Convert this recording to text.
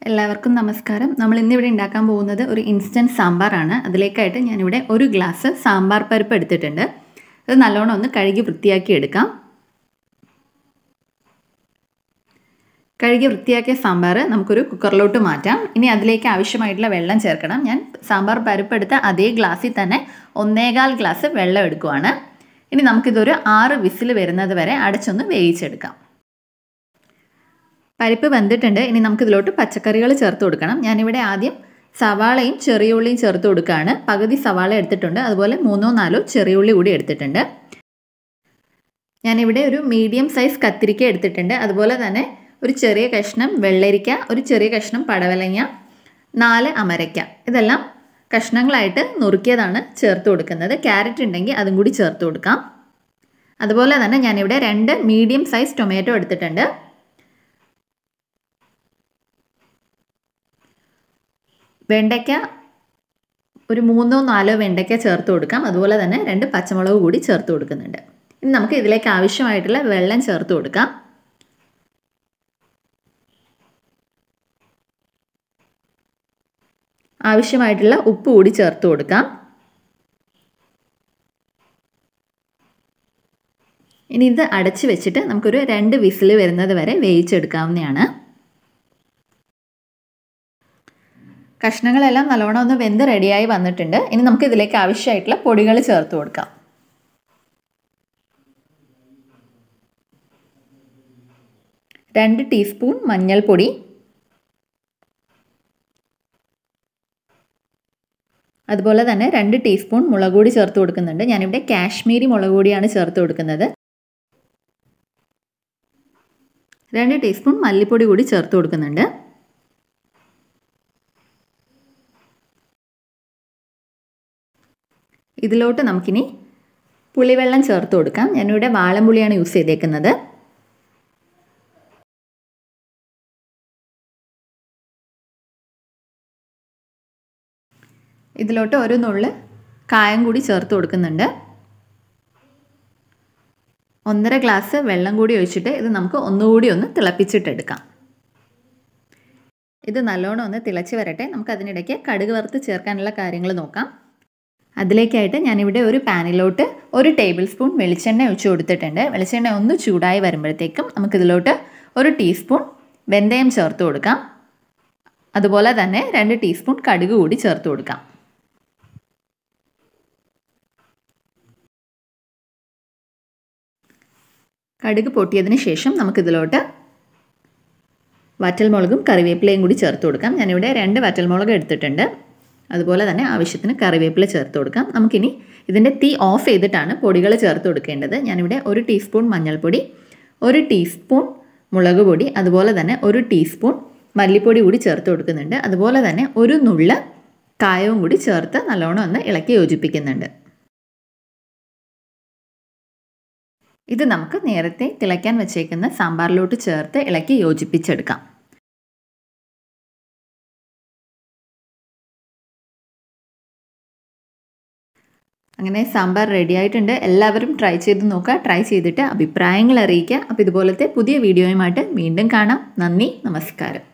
എല്ലാവർക്കും നമസ്കാരം നമ്മൾ ഇന്നിവിടെ ഉണ്ടാക്കാൻ പോകുന്നത് ഒരു ഇൻസ്റ്റൻറ്റ് സാമ്പാറാണ് അതിലേക്കായിട്ട് ഞാനിവിടെ ഒരു ഗ്ലാസ് സാമ്പാർ പരിപ്പ് എടുത്തിട്ടുണ്ട് അത് നല്ലോണം ഒന്ന് കഴുകി വൃത്തിയാക്കി എടുക്കാം കഴുകി വൃത്തിയാക്കിയ സാമ്പാർ നമുക്കൊരു കുക്കറിലോട്ട് മാറ്റാം ഇനി അതിലേക്ക് ആവശ്യമായിട്ടുള്ള വെള്ളം ചേർക്കണം ഞാൻ സാമ്പാർ പരിപ്പ് എടുത്ത അതേ ഗ്ലാസ്സിൽ തന്നെ ഒന്നേകാൽ ഗ്ലാസ് വെള്ളം എടുക്കുവാണ് ഇനി നമുക്കിതൊരു ആറ് വിസിൽ വരുന്നത് വരെ അടച്ചൊന്ന് വേവിച്ചെടുക്കാം പരിപ്പ് വെന്തിട്ടുണ്ട് ഇനി നമുക്കിതിലോട്ട് പച്ചക്കറികൾ ചേർത്ത് കൊടുക്കണം ഞാനിവിടെ ആദ്യം സവാളയും ചെറിയ ഉള്ളിയും ചേർത്ത് കൊടുക്കുകയാണ് പകുതി സവാള എടുത്തിട്ടുണ്ട് അതുപോലെ മൂന്നോ നാലോ ചെറിയ ഉള്ളി കൂടി എടുത്തിട്ടുണ്ട് ഞാനിവിടെ ഒരു മീഡിയം സൈസ് കത്തിരിക്ക എടുത്തിട്ടുണ്ട് അതുപോലെ തന്നെ ഒരു ചെറിയ കഷ്ണം വെള്ളരിക്ക ഒരു ചെറിയ കഷ്ണം പടവലങ്ങ നാല് അമരയ്ക്ക ഇതെല്ലാം കഷ്ണങ്ങളായിട്ട് നുറുക്കിയതാണ് ചേർത്ത് കൊടുക്കുന്നത് ക്യാരറ്റ് ഉണ്ടെങ്കിൽ അതും കൂടി ചേർത്ത് കൊടുക്കാം അതുപോലെ തന്നെ ഞാനിവിടെ രണ്ട് മീഡിയം സൈസ് ടൊമാറ്റോ എടുത്തിട്ടുണ്ട് വെണ്ടയ്ക്ക ഒരു മൂന്നോ നാലോ വെണ്ടയ്ക്ക ചേർത്ത് കൊടുക്കാം അതുപോലെ തന്നെ രണ്ട് പച്ചമുളക് കൂടി ചേർത്ത് കൊടുക്കുന്നുണ്ട് ഇനി നമുക്ക് ഇതിലേക്ക് ആവശ്യമായിട്ടുള്ള വെള്ളം ചേർത്ത് കൊടുക്കാം ആവശ്യമായിട്ടുള്ള ഉപ്പ് കൂടി ചേർത്ത് കൊടുക്കാം ഇനി ഇത് അടച്ച് വെച്ചിട്ട് നമുക്കൊരു രണ്ട് വിസിൽ വരുന്നത് വരെ വേവിച്ചെടുക്കാവുന്നതാണ് കഷ്ണങ്ങളെല്ലാം നല്ലോണം ഒന്ന് വെന്ത് റെഡിയായി വന്നിട്ടുണ്ട് ഇനി നമുക്ക് ഇതിലേക്ക് ആവശ്യമായിട്ടുള്ള പൊടികൾ ചേർത്ത് കൊടുക്കാം രണ്ട് ടീസ്പൂൺ മഞ്ഞൾപ്പൊടി അതുപോലെ തന്നെ രണ്ട് ടീസ്പൂൺ മുളക് പൊടി ചേർത്ത് കൊടുക്കുന്നുണ്ട് ഞാനിവിടെ കാശ്മീരി മുളക് പൊടിയാണ് ചേർത്ത് കൊടുക്കുന്നത് രണ്ട് ടീസ്പൂൺ മല്ലിപ്പൊടി കൂടി ചേർത്ത് കൊടുക്കുന്നുണ്ട് ഇതിലോട്ട് നമുക്കിനി പുളിവെള്ളം ചേർത്ത് കൊടുക്കാം ഞാനിവിടെ വാളംപുളിയാണ് യൂസ് ചെയ്തേക്കുന്നത് ഇതിലോട്ട് ഒരു നുള്ള് കായം കൂടി ചേർത്ത് കൊടുക്കുന്നുണ്ട് ഒന്നര ഗ്ലാസ് വെള്ളം കൂടി ഒഴിച്ചിട്ട് ഇത് നമുക്ക് ഒന്നുകൂടി ഒന്ന് തിളപ്പിച്ചിട്ടെടുക്കാം ഇത് നല്ലോണം ഒന്ന് തിളച്ച് വരട്ടെ നമുക്ക് അതിനിടയ്ക്ക് കടുക് വറുത്ത് ചേർക്കാനുള്ള കാര്യങ്ങൾ നോക്കാം അതിലേക്കായിട്ട് ഞാനിവിടെ ഒരു പാനിലോട്ട് ഒരു ടേബിൾ സ്പൂൺ വെളിച്ചെണ്ണ ഒഴിച്ചു കൊടുത്തിട്ടുണ്ട് വെളിച്ചെണ്ണ ഒന്ന് ചൂടായി വരുമ്പോഴത്തേക്കും നമുക്കിതിലോട്ട് ഒരു ടീസ്പൂൺ വെന്തയം ചേർത്ത് കൊടുക്കാം അതുപോലെ തന്നെ രണ്ട് ടീസ്പൂൺ കടുക് കൂടി ചേർത്ത് കൊടുക്കാം കടുക് പൊട്ടിയതിന് ശേഷം നമുക്കിതിലോട്ട് വറ്റൽമുളകും കറിവേപ്പിലയും കൂടി ചേർത്ത് കൊടുക്കാം ഞാനിവിടെ രണ്ട് വറ്റൽമുളക് എടുത്തിട്ടുണ്ട് അതുപോലെ തന്നെ ആവശ്യത്തിന് കറിവേപ്പില ചേർത്ത് കൊടുക്കാം നമുക്കിനി ഇതിൻ്റെ തീ ഓഫ് ചെയ്തിട്ടാണ് പൊടികൾ ചേർത്ത് കൊടുക്കേണ്ടത് ഞാനിവിടെ ഒരു ടീസ്പൂൺ മഞ്ഞൾപ്പൊടി ഒരു ടീസ്പൂൺ മുളക് പൊടി അതുപോലെ തന്നെ ഒരു ടീസ്പൂൺ മല്ലിപ്പൊടി കൂടി ചേർത്ത് കൊടുക്കുന്നുണ്ട് അതുപോലെ തന്നെ ഒരു നുള്ള കായവും കൂടി ചേർത്ത് നല്ലോണം ഒന്ന് ഇളക്കി യോജിപ്പിക്കുന്നുണ്ട് ഇത് നമുക്ക് നേരത്തെ തിളയ്ക്കാൻ വെച്ചേക്കുന്ന സാമ്പാറിലോട്ട് ചേർത്ത് ഇളക്കി യോജിപ്പിച്ചെടുക്കാം അങ്ങനെ സാമ്പാർ റെഡി ആയിട്ടുണ്ട് എല്ലാവരും ട്രൈ ചെയ്ത് നോക്കുക ട്രൈ ചെയ്തിട്ട് അഭിപ്രായങ്ങൾ അറിയിക്കുക അപ്പോൾ ഇതുപോലത്തെ പുതിയ വീഡിയോയുമായിട്ട് വീണ്ടും കാണാം നന്ദി നമസ്കാരം